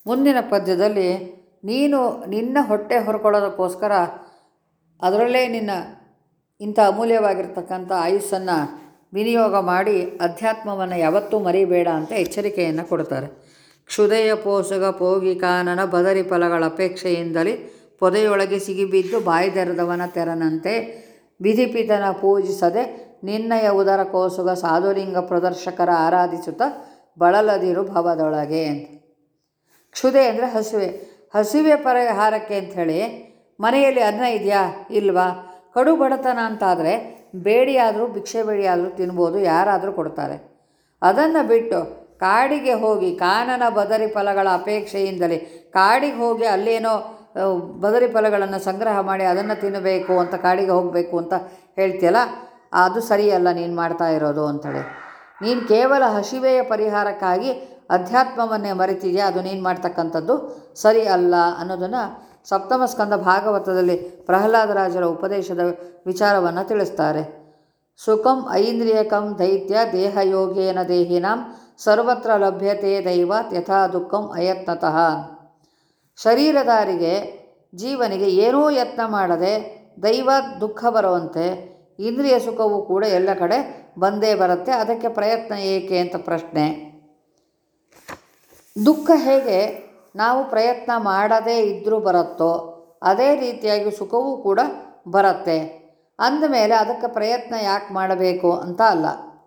ಮುಂದಿನ ಪದ್ಯದಲ್ಲಿ ನೀನು ನಿನ್ನ ಹೊಟ್ಟೆ ಹೊರ್ಕೊಳ್ಳೋದಕ್ಕೋಸ್ಕರ ಅದರಲ್ಲೇ ನಿನ್ನ ಇಂಥ ಅಮೂಲ್ಯವಾಗಿರ್ತಕ್ಕಂಥ ಆಯುಸ್ಸನ್ನು ವಿನಿಯೋಗ ಮಾಡಿ ಅಧ್ಯಾತ್ಮವನ್ನು ಯಾವತ್ತೂ ಮರಿಬೇಡ ಅಂತ ಎಚ್ಚರಿಕೆಯನ್ನು ಕೊಡ್ತಾರೆ ಕ್ಷುದೆಯ ಪೋಸಗ ಪೋಗಿ ಕಾನನ ಬದರಿ ಫಲಗಳ ಅಪೇಕ್ಷೆಯಿಂದಲೇ ಪೊದೆಯೊಳಗೆ ಸಿಗಿಬಿದ್ದು ಬಾಯ್ದೆರೆದವನ ತೆರನಂತೆ ವಿಧಿಪಿತನ ಪೂಜಿಸದೆ ನಿನ್ನಯ ಉದರ ಕೋಸುಗ ಸಾಧುಲಿಂಗ ಪ್ರದರ್ಶಕರ ಆರಾಧಿಸುತ್ತಾ ಬಳಲದಿರು ಭವದೊಳಗೆ ಅಂತ ಕ್ಷುದೆ ಅಂದರೆ ಹಸಿವೆ ಹಸಿವೆ ಪರಿಹಾರಕ್ಕೆ ಅಂಥೇಳಿ ಮನೆಯಲ್ಲಿ ಅನ್ನ ಇದೆಯಾ ಇಲ್ವಾ ಕಡು ಬಡತನ ಅಂತಾದರೆ ಬೇಡಿಯಾದರೂ ಭಿಕ್ಷೆ ಬೇಡಿಯಾದರೂ ತಿನ್ಬೋದು ಯಾರಾದರೂ ಕೊಡ್ತಾರೆ ಅದನ್ನು ಬಿಟ್ಟು ಕಾಡಿಗೆ ಹೋಗಿ ಕಾನನ ಬದರಿ ಫಲಗಳ ಅಪೇಕ್ಷೆಯಿಂದಲೇ ಕಾಡಿಗೆ ಹೋಗಿ ಅಲ್ಲೇನೋ ಆ, ಬದರಿ ಫಲಗಳನ್ನು ಸಂಗ್ರಹ ಮಾಡಿ ಅದನ್ನು ತಿನ್ನಬೇಕು ಅಂತ ಕಾಡಿಗೆ ಹೋಗಬೇಕು ಅಂತ ಹೇಳ್ತೀಯಲ್ಲ ಅದು ಸರಿಯಲ್ಲ ನೀನು ಮಾಡ್ತಾ ಇರೋದು ಅಂತೇಳಿ ನೀನು ಕೇವಲ ಹಸಿವೆಯ ಪರಿಹಾರಕ್ಕಾಗಿ ಅಧ್ಯಾತ್ಮವನ್ನೇ ಮರೆತಿದೆಯಾ ಅದು ನೀನು ಮಾಡ್ತಕ್ಕಂಥದ್ದು ಸರಿ ಅಲ್ಲ ಅನ್ನೋದನ್ನು ಸಪ್ತಮ ಸ್ಕಂದ ಭಾಗವತದಲ್ಲಿ ಪ್ರಹ್ಲಾದರಾಜರ ಉಪದೇಶದ ವಿಚಾರವನ್ನು ತಿಳಿಸ್ತಾರೆ ಸುಖಂ ಐಂದ್ರಿಯಕಂ ದೈತ್ಯ ದೇಹಯೋಗೇನ ದೇಹಿನಾಂ ಸರ್ವತ್ರ ಲಭ್ಯತೆ ದೈವ ಯಥಾ ದುಃಖಂ ಅಯತ್ನತಃ ಶರೀರಧಾರಿಗೆ ಜೀವನಿಗೆ ಏನೂ ಯತ್ನ ಮಾಡದೆ ದೈವ ದುಃಖ ಬರುವಂತೆ ಇಂದ್ರಿಯ ಸುಖವೂ ಕೂಡ ಎಲ್ಲ ಕಡೆ ಬಂದೇ ಬರುತ್ತೆ ಅದಕ್ಕೆ ಪ್ರಯತ್ನ ಏಕೆ ಅಂತ ಪ್ರಶ್ನೆ ದುಃಖ ಹೇಗೆ ನಾವು ಪ್ರಯತ್ನ ಮಾಡದೇ ಇದ್ದರೂ ಬರುತ್ತೋ ಅದೇ ರೀತಿಯಾಗಿ ಸುಖವೂ ಕೂಡ ಬರುತ್ತೆ ಅಂದಮೇಲೆ ಅದಕ್ಕೆ ಪ್ರಯತ್ನ ಯಾಕೆ ಮಾಡಬೇಕು ಅಂತ ಅಲ್ಲ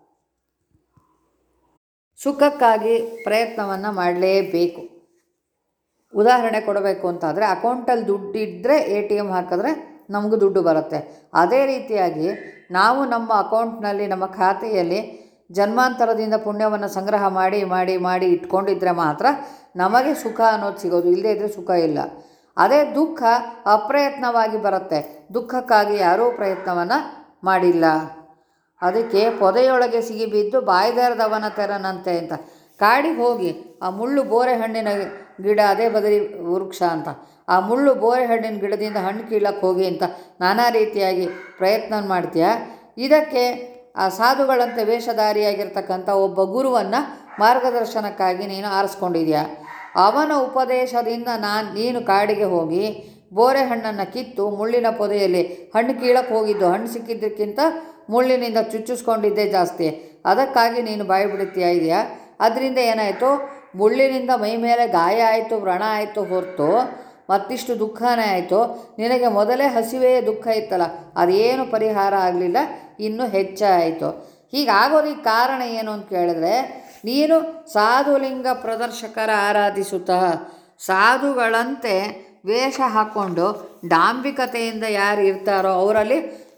ಸುಖಕ್ಕಾಗಿ ಪ್ರಯತ್ನವನ್ನು ಮಾಡಲೇಬೇಕು ಉದಾಹರಣೆ ಕೊಡಬೇಕು ಅಂತಾದರೆ ಅಕೌಂಟಲ್ಲಿ ದುಡ್ಡಿದ್ದರೆ ಎ ಟಿ ಎಮ್ ಹಾಕಿದ್ರೆ ನಮಗೂ ದುಡ್ಡು ಬರುತ್ತೆ ಅದೇ ರೀತಿಯಾಗಿ ನಾವು ನಮ್ಮ ಅಕೌಂಟ್ನಲ್ಲಿ ನಮ್ಮ ಖಾತೆಯಲ್ಲಿ ಜನ್ಮಾಂತರದಿಂದ ಪುಣ್ಯವನ್ನು ಸಂಗ್ರಹ ಮಾಡಿ ಮಾಡಿ ಮಾಡಿ ಇಟ್ಕೊಂಡಿದ್ರೆ ಮಾತ್ರ ನಮಗೆ ಸುಖ ಅನ್ನೋದು ಸಿಗೋದು ಇಲ್ಲದೇ ಇದ್ದರೆ ಸುಖ ಇಲ್ಲ ಅದೇ ದುಃಖ ಅಪ್ರಯತ್ನವಾಗಿ ಬರುತ್ತೆ ದುಃಖಕ್ಕಾಗಿ ಯಾರೂ ಪ್ರಯತ್ನವನ್ನು ಮಾಡಿಲ್ಲ ಅದಕ್ಕೆ ಪೊದೆಯೊಳಗೆ ಸಿಗಿಬಿದ್ದು ಬಾಯ್ದಾರದವನ ತೆರನಂತೆ ಅಂತ ಕಾಡಿಗೆ ಹೋಗಿ ಆ ಮುಳ್ಳು ಬೋರೆ ಹಣ್ಣಿನ ಗಿಡ ಅದೇ ಬದಲಿ ವೃಕ್ಷ ಅಂತ ಆ ಮುಳ್ಳು ಬೋರೆ ಹಣ್ಣಿನ ಗಿಡದಿಂದ ಹಣ್ಣು ಕೀಳಕ್ಕೆ ಹೋಗಿ ಅಂತ ನಾನಾ ರೀತಿಯಾಗಿ ಪ್ರಯತ್ನ ಮಾಡ್ತೀಯ ಇದಕ್ಕೆ ಆ ಸಾಧುಗಳಂತೆ ವೇಷಧಾರಿಯಾಗಿರ್ತಕ್ಕಂಥ ಒಬ್ಬ ಗುರುವನ್ನು ಮಾರ್ಗದರ್ಶನಕ್ಕಾಗಿ ನೀನು ಆರಿಸ್ಕೊಂಡಿದ್ಯಾ ಅವನ ಉಪದೇಶದಿಂದ ನಾನು ನೀನು ಕಾಡಿಗೆ ಹೋಗಿ ಬೋರೆ ಹಣ್ಣನ್ನು ಕಿತ್ತು ಮುಳ್ಳಿನ ಪೊದೆಯಲ್ಲಿ ಹಣ್ಣು ಕೀಳಕ್ಕೆ ಹೋಗಿದ್ದು ಹಣ್ಣು ಸಿಕ್ಕಿದ್ದಕ್ಕಿಂತ ಮುಳ್ಳಿನಿಂದ ಚುಚ್ಚಿಸ್ಕೊಂಡಿದ್ದೇ ಜಾಸ್ತಿ ಅದಕ್ಕಾಗಿ ನೀನು ಬಾಯಿ ಬಿಡುತ್ತೀಯ ಇದೆಯಾ ಅದರಿಂದ ಏನಾಯಿತು ಮುಳ್ಳಿನಿಂದ ಮೈ ಮೇಲೆ ಗಾಯ ಆಯಿತು ವ್ರಣ ಆಯಿತು ಹೊರತು ಮತ್ತಿಷ್ಟು ದುಃಖನೇ ಆಯಿತು ನಿನಗೆ ಮೊದಲೇ ಹಸಿವೆಯೇ ದುಃಖ ಇತ್ತಲ್ಲ ಅದೇನು ಪರಿಹಾರ ಆಗಲಿಲ್ಲ ಇನ್ನೂ ಹೆಚ್ಚಾಯಿತು ಹೀಗಾಗೋದಕ್ಕೆ ಕಾರಣ ಏನು ಅಂತ ಕೇಳಿದ್ರೆ ನೀನು ಸಾಧುಲಿಂಗ ಪ್ರದರ್ಶಕರ ಆರಾಧಿಸುತ್ತಾ ಸಾಧುಗಳಂತೆ ವೇಷ ಹಾಕ್ಕೊಂಡು ಡಾಂಬಿಕತೆಯಿಂದ ಯಾರು ಇರ್ತಾರೋ ಅವರಲ್ಲಿ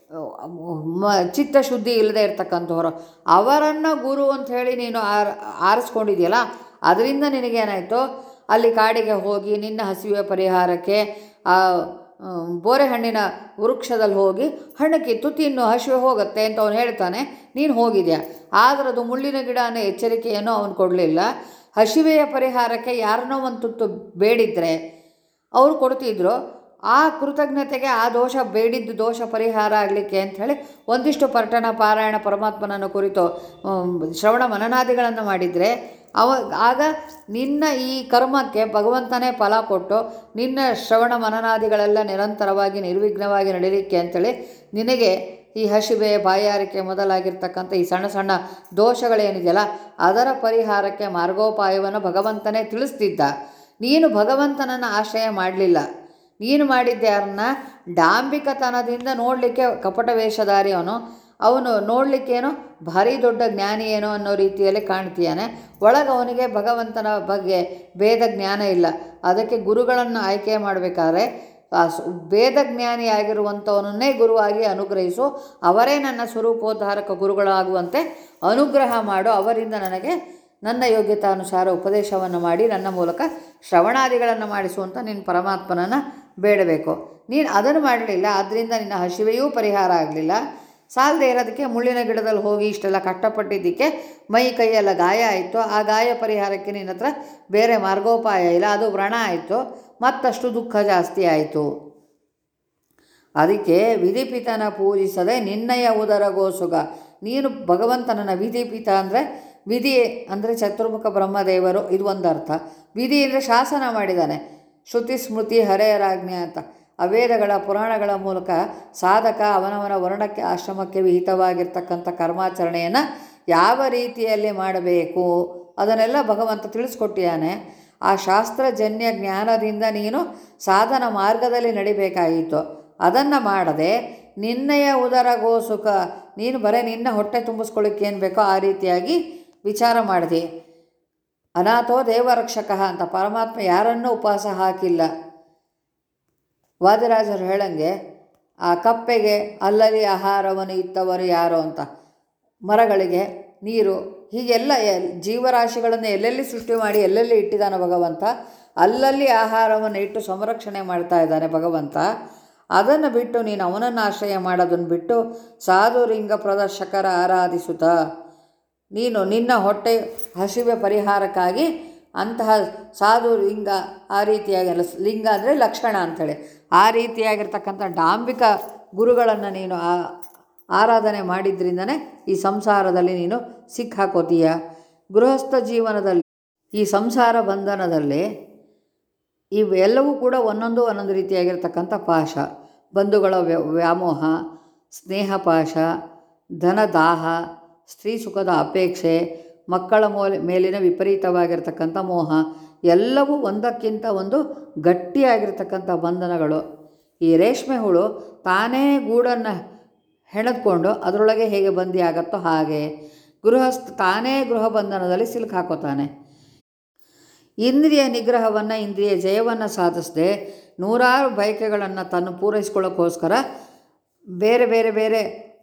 ಮ ಚಿತ್ತಶುದ್ಧಿ ಇಲ್ಲದೆ ಇರ್ತಕ್ಕಂಥವ್ರು ಅವರನ್ನು ಗುರು ಅಂತ ಹೇಳಿ ನೀನು ಆರ್ ಆರಿಸ್ಕೊಂಡಿದ್ಯಲ್ಲ ಅದರಿಂದ ನಿನಗೇನಾಯಿತು ಅಲ್ಲಿ ಕಾಡಿಗೆ ಹೋಗಿ ನಿನ್ನ ಹಸಿವೆ ಪರಿಹಾರಕ್ಕೆ ಆ ಮ್, ಬೋರೆ ಹಣ್ಣಿನ ವೃಕ್ಷದಲ್ಲಿ ಹೋಗಿ ಹಣ್ಣು ಕಿತ್ತು ತಿನ್ನು ಹಸಿವೆ ಹೋಗುತ್ತೆ ಅಂತ ಅವನು ಹೇಳ್ತಾನೆ ನೀನು ಹೋಗಿದ್ಯಾ ಆದ್ರೆ ಅದು ಮುಳ್ಳಿನ ಗಿಡ ಅನ್ನೋ ಎಚ್ಚರಿಕೆಯನ್ನು ಅವನು ಕೊಡಲಿಲ್ಲ ಹಸಿವೆಯ ಪರಿಹಾರಕ್ಕೆ ಯಾರನ್ನೋ ಒಂದು ತುತ್ತು ಬೇಡಿದ್ರೆ ಅವರು ಕೊಡ್ತಿದ್ರು ಆ ಕೃತಜ್ಞತೆಗೆ ಆ ದೋಷ ಬೇಡಿದ್ದು ದೋಷ ಪರಿಹಾರ ಆಗಲಿಕ್ಕೆ ಅಂಥೇಳಿ ಒಂದಿಷ್ಟು ಪರ್ಟಣ ಪಾರಾಯಣ ಪರಮಾತ್ಮನನ್ನು ಕುರಿತು ಮ್, ಶ್ರವಣ ಮನನಾದಿಗಳನ್ನು ಮಾಡಿದರೆ ಅವ ಆಗ ನಿನ್ನ ಈ ಕರ್ಮಕ್ಕೆ ಭಗವಂತನೇ ಫಲ ಕೊಟ್ಟು ನಿನ್ನ ಶ್ರವಣ ಮನನಾದಿಗಳೆಲ್ಲ ನಿರಂತರವಾಗಿ ನಿರ್ವಿಘ್ನವಾಗಿ ನಡೀಲಿಕ್ಕೆ ಅಂಥೇಳಿ ನಿನಗೆ ಈ ಹಸಿವೆ ಬಾಯಾರಿಕೆ ಮೊದಲಾಗಿರ್ತಕ್ಕಂಥ ಈ ಸಣ್ಣ ಸಣ್ಣ ದೋಷಗಳೇನಿದೆಯಲ್ಲ ಅದರ ಪರಿಹಾರಕ್ಕೆ ಮಾರ್ಗೋಪಾಯವನ್ನು ಭಗವಂತನೇ ತಿಳಿಸ್ತಿದ್ದ ನೀನು ಭಗವಂತನನ್ನು ಆಶ್ರಯ ಮಾಡಲಿಲ್ಲ ನೀನು ಮಾಡಿದ್ದೆ ಯಾರನ್ನ ಡಾಂಬಿಕತನದಿಂದ ನೋಡಲಿಕ್ಕೆ ಕಪಟ ವೇಷಧಾರಿ ಅವನು ಅವನು ನೋಡಲಿಕ್ಕೇನೋ ಭಾರಿ ದೊಡ್ಡ ಜ್ಞಾನಿ ಏನೋ ಅನ್ನೋ ರೀತಿಯಲ್ಲಿ ಕಾಣ್ತೀಯಾನೆ ಒಳಗೆ ಅವನಿಗೆ ಭಗವಂತನ ಬಗ್ಗೆ ಭೇದ ಜ್ಞಾನ ಇಲ್ಲ ಅದಕ್ಕೆ ಗುರುಗಳನ್ನು ಆಯ್ಕೆ ಮಾಡಬೇಕಾದ್ರೆ ಆ ಸ್- ವೇದ ಜ್ಞಾನಿಯಾಗಿರುವಂಥವನನ್ನೇ ಗುರುವಾಗಿ ಅನುಗ್ರಹಿಸು ಅವರೇ ನನ್ನ ಸ್ವರೂಪೋದ್ಧಾರಕ ಗುರುಗಳಾಗುವಂತೆ ಅನುಗ್ರಹ ಮಾಡು ಅವರಿಂದ ನನಗೆ ನನ್ನ ಯೋಗ್ಯತಾನುಸಾರ ಉಪದೇಶವನ್ನು ಮಾಡಿ ನನ್ನ ಮೂಲಕ ಶ್ರವಣಾದಿಗಳನ್ನು ಮಾಡಿಸುವಂತ ನೀನು ಪರಮಾತ್ಮನನ್ನು ಬೇಡಬೇಕು ನೀನು ಅದನ್ನು ಮಾಡಲಿಲ್ಲ ಆದ್ದರಿಂದ ನಿನ್ನ ಹಸಿವೆಯೂ ಪರಿಹಾರ ಆಗಲಿಲ್ಲ ಸಾಲದೇ ಇರೋದಕ್ಕೆ ಮುಳ್ಳಿನ ಗಿಡದಲ್ಲಿ ಹೋಗಿ ಇಷ್ಟೆಲ್ಲ ಕಷ್ಟಪಟ್ಟಿದ್ದಕ್ಕೆ ಮೈ ಕೈಯೆಲ್ಲ ಗಾಯ ಆಯಿತು ಆ ಗಾಯ ಪರಿಹಾರಕ್ಕೆ ನಿನ್ನ ಹತ್ರ ಬೇರೆ ಮಾರ್ಗೋಪಾಯ ಇಲ್ಲ ಅದು ವ್ರಣ ಆಯಿತು ಮತ್ತಷ್ಟು ದುಃಖ ಜಾಸ್ತಿ ಆಯಿತು ಅದಕ್ಕೆ ವಿಧಿಪಿತನ ಪೂಜಿಸದೆ ನಿನ್ನಯ ಉದರಗೋಸುಗ ನೀನು ಭಗವಂತನನ್ನ ವಿಧಿಪಿತ ಅಂದರೆ ವಿಧಿ ಅಂದರೆ ಚತುರ್ಮುಖ ಬ್ರಹ್ಮದೇವರು ಇದು ಒಂದು ಅರ್ಥ ವಿಧಿ ಅಂದರೆ ಶಾಸನ ಮಾಡಿದ್ದಾನೆ ಶ್ರುತಿ ಸ್ಮೃತಿ ಹರೆಯರಾಜ್ಞೆ ಅಂತ ಅವೇದಗಳ ಪುರಾಣಗಳ ಮೂಲಕ ಸಾಧಕ ಅವನವನ ವರ್ಣಕ್ಕೆ ಆಶ್ರಮಕ್ಕೆ ವಿಹಿತವಾಗಿರ್ತಕ್ಕಂಥ ಕರ್ಮಾಚರಣೆಯನ್ನು ಯಾವ ರೀತಿಯಲ್ಲಿ ಮಾಡಬೇಕು ಅದನ್ನೆಲ್ಲ ಭಗವಂತ ತಿಳಿಸ್ಕೊಟ್ಟಿದ್ದಾನೆ ಆ ಶಾಸ್ತ್ರಜನ್ಯ ಜ್ಞಾನದಿಂದ ನೀನು ಸಾಧನ ಮಾರ್ಗದಲ್ಲಿ ನಡಿಬೇಕಾಗಿತ್ತು ಅದನ್ನು ಮಾಡದೆ ನಿನ್ನೆಯ ಉದರಗೋ ಸುಖ ನೀನು ಬರೀ ನಿನ್ನ ಹೊಟ್ಟೆ ತುಂಬಿಸ್ಕೊಳ್ಳಿಕ್ಕೆ ಏನು ಬೇಕೋ ಆ ರೀತಿಯಾಗಿ ವಿಚಾರ ಮಾಡಿದೆ ಅನಾಥೋ ದೇವರಕ್ಷಕ ಅಂತ ಪರಮಾತ್ಮ ಯಾರನ್ನೂ ಉಪವಾಸ ಹಾಕಿಲ್ಲ ವಾದಿರಾಜರು ಹೇಳಂಗೆ ಆ ಕಪ್ಪೆಗೆ ಅಲ್ಲಲ್ಲಿ ಆಹಾರವನ್ನು ಇತ್ತವರು ಯಾರೋ ಅಂತ ಮರಗಳಿಗೆ ನೀರು ಹೀಗೆಲ್ಲ ಎಲ್- ಜೀವರಾಶಿಗಳನ್ನು ಎಲ್ಲೆಲ್ಲಿ ಸೃಷ್ಟಿ ಮಾಡಿ ಎಲ್ಲೆಲ್ಲಿ ಇಟ್ಟಿದ್ದಾನೆ ಭಗವಂತ ಅಲ್ಲಲ್ಲಿ ಆಹಾರವನ್ನು ಇಟ್ಟು ಸಂರಕ್ಷಣೆ ಮಾಡ್ತಾ ಇದ್ದಾನೆ ಭಗವಂತ ಅದನ್ನು ಬಿಟ್ಟು ನೀನು ಅವನನ್ನು ಆಶ್ರಯ ಮಾಡೋದನ್ನು ಬಿಟ್ಟು ಸಾಧುಲಿಂಗ ಪ್ರದರ್ಶಕರ ಆರಾಧಿಸುತ್ತಾ ನೀನು ನಿನ್ನ ಹೊಟ್ಟೆ ಹಸಿವೆ ಪರಿಹಾರಕ್ಕಾಗಿ ಅಂತಹ ಸಾಧು ಲಿಂಗ ಆ ರೀತಿಯಾಗಿ ಅಲ್ಲ ಲಿಂಗ ಅಂದರೆ ಲಕ್ಷಣ ಅಂಥೇಳಿ ಆ ರೀತಿಯಾಗಿರ್ತಕ್ಕಂಥ ಡಾಂಬಿಕ ಗುರುಗಳನ್ನು ನೀನು ಆ ಆರಾಧನೆ ಮಾಡಿದ್ರಿಂದನೇ ಈ ಸಂಸಾರದಲ್ಲಿ ನೀನು ಸಿಕ್ಕಾಕೋತೀಯ ಗೃಹಸ್ಥ ಜೀವನದಲ್ಲಿ ಈ ಸಂಸಾರ ಬಂಧನದಲ್ಲಿ ಇವೆಲ್ಲವೂ ಕೂಡ ಒಂದೊಂದು ಒಂದೊಂದು ರೀತಿಯಾಗಿರ್ತಕ್ಕಂಥ ಪಾಶ ಬಂಧುಗಳ ವ್ಯ ವ್ಯಾಮೋಹ ಸ್ನೇಹ ಪಾಶ ಧನದಾಹ ಸ್ತ್ರೀ ಸುಖದ ಅಪೇಕ್ಷೆ ಮಕ್ಕಳ ಮೋಲೆ ಮೇಲಿನ ವಿಪರೀತವಾಗಿರ್ತಕ್ಕಂಥ ಮೋಹ ಎಲ್ಲವೂ ಒಂದಕ್ಕಿಂತ ಒಂದು ಗಟ್ಟಿಯಾಗಿರ್ತಕ್ಕಂಥ ಬಂಧನಗಳು ಈ ರೇಷ್ಮೆ ಹುಳು ತಾನೇ ಗೂಡನ್ನು ಹೆಣೆದುಕೊಂಡು ಅದರೊಳಗೆ ಹೇಗೆ ಬಂದಿ ಆಗತ್ತೋ ಹಾಗೆ ಗೃಹಸ್ಥ ತಾನೇ ಗೃಹ ಬಂಧನದಲ್ಲಿ ಸಿಲುಕು ಹಾಕೋತಾನೆ ಇಂದ್ರಿಯ ನಿಗ್ರಹವನ್ನು ಇಂದ್ರಿಯ ಜಯವನ್ನು ಸಾಧಿಸದೆ ನೂರಾರು ಬಯಕೆಗಳನ್ನು ತನ್ನ ಪೂರೈಸ್ಕೊಳ್ಳೋಕ್ಕೋಸ್ಕರ ಬೇರೆ ಬೇರೆ ಬೇರೆ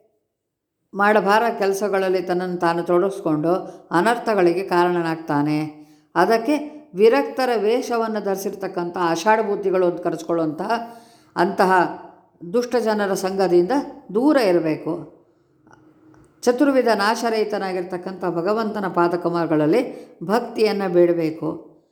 ಮಾಡಬಾರ ಕೆಲಸಗಳಲ್ಲಿ ತನ್ನನ್ನು ತಾನು ತೊಡಗಿಸ್ಕೊಂಡು ಅನರ್ಥಗಳಿಗೆ ಕಾರಣನಾಗ್ತಾನೆ ಅದಕ್ಕೆ ವಿರಕ್ತರ ವೇಷವನ್ನು ಧರಿಸಿರ್ತಕ್ಕಂಥ ಆಷಾಢ ಬುದ್ಧಿಗಳು ಅಂತ ಕರೆಸ್ಕೊಳ್ಳುವಂತಹ ಅಂತಹ ದುಷ್ಟ ಜನರ ಸಂಘದಿಂದ ದೂರ ಇರಬೇಕು ಚತುರ್ವಿಧ ನಾಶರಹಿತನಾಗಿರ್ತಕ್ಕಂಥ ಭಗವಂತನ ಪಾದಕಮಗಳಲ್ಲಿ ಭಕ್ತಿಯನ್ನು ಬೇಡಬೇಕು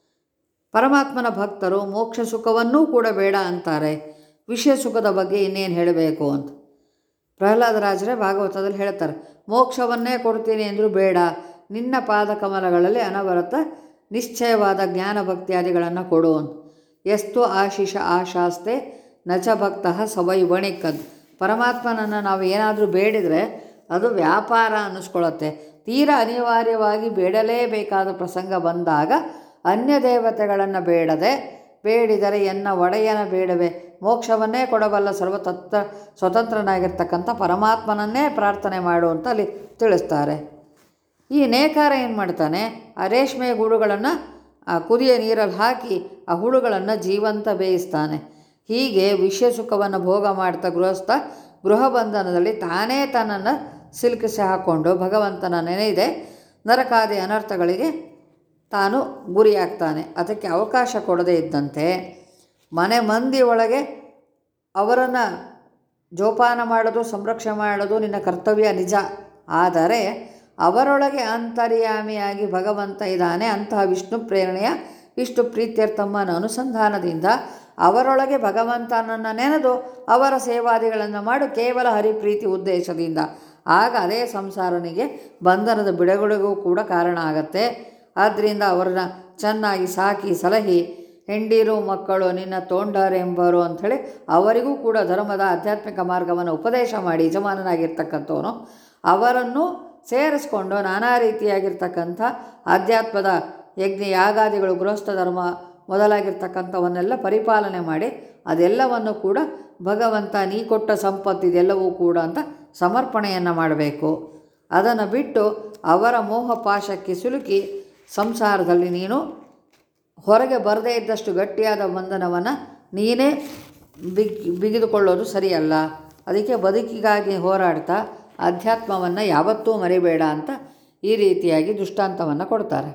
ಪರಮಾತ್ಮನ ಭಕ್ತರು ಮೋಕ್ಷ ಸುಖವನ್ನೂ ಕೂಡ ಬೇಡ ಅಂತಾರೆ ವಿಷಯ ಸುಖದ ಬಗ್ಗೆ ಇನ್ನೇನು ಹೇಳಬೇಕು ಅಂತ ಪ್ರಹ್ಲಾದರಾಜರೇ ಭಾಗವತದಲ್ಲಿ ಹೇಳ್ತಾರೆ ಮೋಕ್ಷವನ್ನೇ ಕೊಡ್ತೀನಿ ಅಂದರೂ ಬೇಡ ನಿನ್ನ ಪಾದಕಮಲಗಳಲ್ಲಿ ಅನವರತ ನಿಶ್ಚಯವಾದ ಜ್ಞಾನ ಭಕ್ತಿಯಾದಿಗಳನ್ನು ಕೊಡು ಅಂತ ಎಷ್ಟು ಆಶಿಷ ಆಶಾಸ್ತೆ ನಚ ಭಕ್ತ ಸವೈ ವಣಿಕದ್ ಪರಮಾತ್ಮನನ್ನು ನಾವು ಏನಾದರೂ ಬೇಡಿದರೆ ಅದು ವ್ಯಾಪಾರ ಅನ್ನಿಸ್ಕೊಳ್ಳುತ್ತೆ ತೀರಾ ಅನಿವಾರ್ಯವಾಗಿ ಬೇಡಲೇಬೇಕಾದ ಪ್ರಸಂಗ ಬಂದಾಗ ಅನ್ಯ ದೇವತೆಗಳನ್ನು ಬೇಡದೆ ಬೇಡಿದರೆ ಎನ್ನ ಒಡೆಯನ ಬೇಡವೆ ಮೋಕ್ಷವನ್ನೇ ಕೊಡಬಲ್ಲ ಸರ್ವತತ್ವ ಸ್ವತಂತ್ರನಾಗಿರ್ತಕ್ಕಂಥ ಪರಮಾತ್ಮನನ್ನೇ ಪ್ರಾರ್ಥನೆ ಮಾಡು ಅಂತ ಅಲ್ಲಿ ತಿಳಿಸ್ತಾರೆ ಈ ನೇಕಾರ ಏನು ಮಾಡ್ತಾನೆ ಆ ರೇಷ್ಮೆ ಗೂಡುಗಳನ್ನು ಆ ಕುದಿಯ ನೀರಲ್ಲಿ ಹಾಕಿ ಆ ಹುಳುಗಳನ್ನು ಜೀವಂತ ಬೇಯಿಸ್ತಾನೆ ಹೀಗೆ ವಿಷಯ ಸುಖವನ್ನು ಭೋಗ ಮಾಡ್ತಾ ಗೃಹಸ್ಥ ಗೃಹ ಬಂಧನದಲ್ಲಿ ತಾನೇ ತನ್ನನ್ನು ಸಿಲುಕಿಸಿ ಹಾಕ್ಕೊಂಡು ಭಗವಂತನ ನೆನೆಯದೆ ನರಕಾದಿ ಅನರ್ಥಗಳಿಗೆ ತಾನು ಗುರಿಯಾಗ್ತಾನೆ ಅದಕ್ಕೆ ಅವಕಾಶ ಕೊಡದೇ ಇದ್ದಂತೆ ಮನೆ ಮಂದಿ ಒಳಗೆ ಅವರನ್ನು ಜೋಪಾನ ಮಾಡೋದು ಸಂರಕ್ಷಣೆ ಮಾಡೋದು ನಿನ್ನ ಕರ್ತವ್ಯ ನಿಜ ಆದರೆ ಅವರೊಳಗೆ ಅಂತರ್ಯಾಮಿಯಾಗಿ ಭಗವಂತ ಇದ್ದಾನೆ ಅಂತಹ ವಿಷ್ಣು ಪ್ರೇರಣೆಯ ವಿಷ್ಣು ಪ್ರೀತ್ಯರ್ಥಮ್ಮನ ಅನುಸಂಧಾನದಿಂದ ಅವರೊಳಗೆ ಭಗವಂತನನ್ನು ನೆನೆದು ಅವರ ಸೇವಾದಿಗಳನ್ನು ಮಾಡು ಕೇವಲ ಹರಿಪ್ರೀತಿ ಉದ್ದೇಶದಿಂದ ಆಗ ಅದೇ ಸಂಸಾರನಿಗೆ ಬಂಧನದ ಬಿಡುಗಡೆಗೂ ಕೂಡ ಕಾರಣ ಆಗತ್ತೆ ಆದ್ದರಿಂದ ಅವರನ್ನ ಚೆನ್ನಾಗಿ ಸಾಕಿ ಸಲಹಿ ಹೆಂಡೀರು ಮಕ್ಕಳು ನಿನ್ನ ತೋಂಡರೆಂಬರು ಅಂಥೇಳಿ ಅವರಿಗೂ ಕೂಡ ಧರ್ಮದ ಆಧ್ಯಾತ್ಮಿಕ ಮಾರ್ಗವನ್ನು ಉಪದೇಶ ಮಾಡಿ ಯಜಮಾನನಾಗಿರ್ತಕ್ಕಂಥವನು ಅವರನ್ನು ಸೇರಿಸ್ಕೊಂಡು ನಾನಾ ರೀತಿಯಾಗಿರ್ತಕ್ಕಂಥ ಆಧ್ಯಾತ್ಮದ ಯಜ್ಞ ಯಾಗಾದಿಗಳು ಗೃಹಸ್ಥ ಧರ್ಮ ಮೊದಲಾಗಿರ್ತಕ್ಕಂಥವನ್ನೆಲ್ಲ ಪರಿಪಾಲನೆ ಮಾಡಿ ಅದೆಲ್ಲವನ್ನು ಕೂಡ ಭಗವಂತ ನೀ ಕೊಟ್ಟ ಸಂಪತ್ತು ಇದೆಲ್ಲವೂ ಕೂಡ ಅಂತ ಸಮರ್ಪಣೆಯನ್ನು ಮಾಡಬೇಕು ಅದನ್ನು ಬಿಟ್ಟು ಅವರ ಮೋಹ ಪಾಶಕ್ಕೆ ಸಿಲುಕಿ ಸಂಸಾರದಲ್ಲಿ ನೀನು ಹೊರಗೆ ಬರದೇ ಇದ್ದಷ್ಟು ಗಟ್ಟಿಯಾದ ಬಂಧನವನ್ನು ನೀನೇ ಬಿಗ್ ಬಿಗಿದುಕೊಳ್ಳೋದು ಸರಿಯಲ್ಲ ಅದಕ್ಕೆ ಬದುಕಿಗಾಗಿ ಹೋರಾಡ್ತಾ ಅಧ್ಯಾತ್ಮವನ್ನು ಯಾವತ್ತೂ ಮರಿಬೇಡ ಅಂತ ಈ ರೀತಿಯಾಗಿ ದೃಷ್ಟಾಂತವನ್ನು ಕೊಡ್ತಾರೆ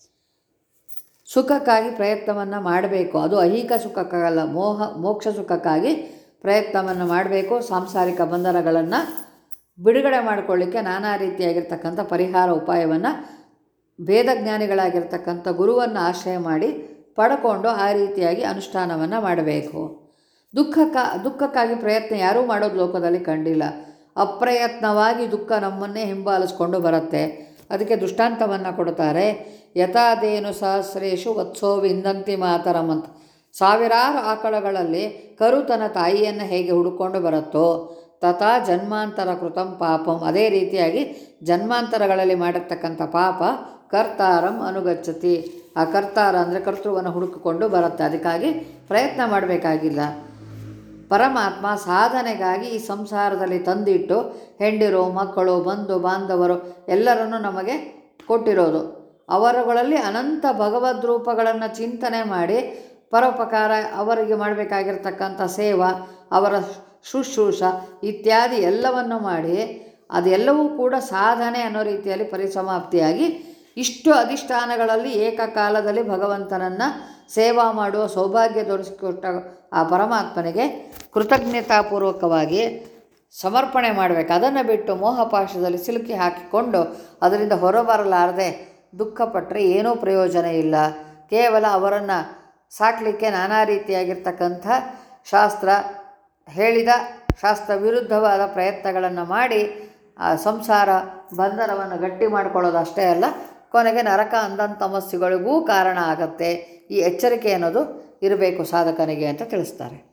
ಸುಖಕ್ಕಾಗಿ ಪ್ರಯತ್ನವನ್ನು ಮಾಡಬೇಕು ಅದು ಐಹಿಕ ಸುಖಕ್ಕಾಗಲ್ಲ ಮೋಹ ಮೋಕ್ಷ ಸುಖಕ್ಕಾಗಿ ಪ್ರಯತ್ನವನ್ನು ಮಾಡಬೇಕು ಸಾಂಸಾರಿಕ ಬಂಧನಗಳನ್ನು ಬಿಡುಗಡೆ ಮಾಡಿಕೊಳ್ಳಿಕ್ಕೆ ನಾನಾ ರೀತಿಯಾಗಿರ್ತಕ್ಕಂಥ ಪರಿಹಾರ ಉಪಾಯವನ್ನು ವೇದಜ್ಞಾನಿಗಳಾಗಿರ್ತಕ್ಕಂಥ ಗುರುವನ್ನು ಆಶ್ರಯ ಮಾಡಿ ಪಡ್ಕೊಂಡು ಆ ರೀತಿಯಾಗಿ ಅನುಷ್ಠಾನವನ್ನು ಮಾಡಬೇಕು ದುಃಖಕ್ಕ ದುಃಖಕ್ಕಾಗಿ ಪ್ರಯತ್ನ ಯಾರೂ ಮಾಡೋದು ಲೋಕದಲ್ಲಿ ಕಂಡಿಲ್ಲ ಅಪ್ರಯತ್ನವಾಗಿ ದುಃಖ ನಮ್ಮನ್ನೇ ಹಿಂಬಾಲಿಸ್ಕೊಂಡು ಬರುತ್ತೆ ಅದಕ್ಕೆ ದೃಷ್ಟಾಂತವನ್ನು ಕೊಡ್ತಾರೆ ಯಥಾದೇನು ಸಹಸ್ರೇಶು ವತ್ಸೋ ವಿಂದಂತಿ ಮಾತರಂ ಅಂತ ಸಾವಿರಾರು ಆಕಳಗಳಲ್ಲಿ ಕರು ತನ್ನ ತಾಯಿಯನ್ನು ಹೇಗೆ ಹುಡುಕೊಂಡು ಬರುತ್ತೋ ತಥಾ ಜನ್ಮಾಂತರ ಕೃತಂ ಪಾಪಂ ಅದೇ ರೀತಿಯಾಗಿ ಜನ್ಮಾಂತರಗಳಲ್ಲಿ ಮಾಡಿರ್ತಕ್ಕಂಥ ಪಾಪ ಕರ್ತಾರಂ ಅನುಗಚ್ಚತಿ ಆ ಕರ್ತಾರ ಅಂದರೆ ಕರ್ತೃವನ್ನು ಹುಡುಕಿಕೊಂಡು ಬರುತ್ತೆ ಅದಕ್ಕಾಗಿ ಪ್ರಯತ್ನ ಮಾಡಬೇಕಾಗಿಲ್ಲ ಪರಮಾತ್ಮ ಸಾಧನೆಗಾಗಿ ಈ ಸಂಸಾರದಲ್ಲಿ ತಂದಿಟ್ಟು ಹೆಂಡಿರು ಮಕ್ಕಳು ಬಂಧು ಬಾಂಧವರು ಎಲ್ಲರನ್ನೂ ನಮಗೆ ಕೊಟ್ಟಿರೋದು ಅವರುಗಳಲ್ಲಿ ಅನಂತ ಭಗವದ್ ರೂಪಗಳನ್ನು ಚಿಂತನೆ ಮಾಡಿ ಪರೋಪಕಾರ ಅವರಿಗೆ ಮಾಡಬೇಕಾಗಿರ್ತಕ್ಕಂಥ ಸೇವಾ ಅವರ ಶುಶ್ರೂಷ ಇತ್ಯಾದಿ ಎಲ್ಲವನ್ನು ಮಾಡಿ ಅದೆಲ್ಲವೂ ಕೂಡ ಸಾಧನೆ ಅನ್ನೋ ರೀತಿಯಲ್ಲಿ ಪರಿಸಮಾಪ್ತಿಯಾಗಿ ಇಷ್ಟು ಅಧಿಷ್ಠಾನಗಳಲ್ಲಿ ಏಕಕಾಲದಲ್ಲಿ ಭಗವಂತನನ್ನು ಸೇವಾ ಮಾಡುವ ಸೌಭಾಗ್ಯ ದೊರಕಿಸಿಕೊಟ್ಟ ಆ ಪರಮಾತ್ಮನಿಗೆ ಕೃತಜ್ಞತಾಪೂರ್ವಕವಾಗಿ ಸಮರ್ಪಣೆ ಮಾಡಬೇಕು ಅದನ್ನು ಬಿಟ್ಟು ಮೋಹಪಾಶದಲ್ಲಿ ಸಿಲುಕಿ ಹಾಕಿಕೊಂಡು ಅದರಿಂದ ಹೊರಬರಲಾರದೆ ದುಃಖಪಟ್ಟರೆ ಏನೂ ಪ್ರಯೋಜನ ಇಲ್ಲ ಕೇವಲ ಅವರನ್ನು ಸಾಕಲಿಕ್ಕೆ ನಾನಾ ರೀತಿಯಾಗಿರ್ತಕ್ಕಂಥ ಶಾಸ್ತ್ರ ಹೇಳಿದ ಶಾಸ್ತ್ರ ವಿರುದ್ಧವಾದ ಪ್ರಯತ್ನಗಳನ್ನು ಮಾಡಿ ಆ ಸಂಸಾರ ಬಂಧನವನ್ನು ಗಟ್ಟಿ ಮಾಡ್ಕೊಳ್ಳೋದು ಅಷ್ಟೇ ಅಲ್ಲ ಕೊನೆಗೆ ನರಕ ಅಂಧನ್ ತಮಸ್ಸುಗಳಿಗೂ ಕಾರಣ ಆಗತ್ತೆ ಈ ಎಚ್ಚರಿಕೆ ಅನ್ನೋದು ಇರಬೇಕು ಸಾಧಕನಿಗೆ ಅಂತ ತಿಳಿಸ್ತಾರೆ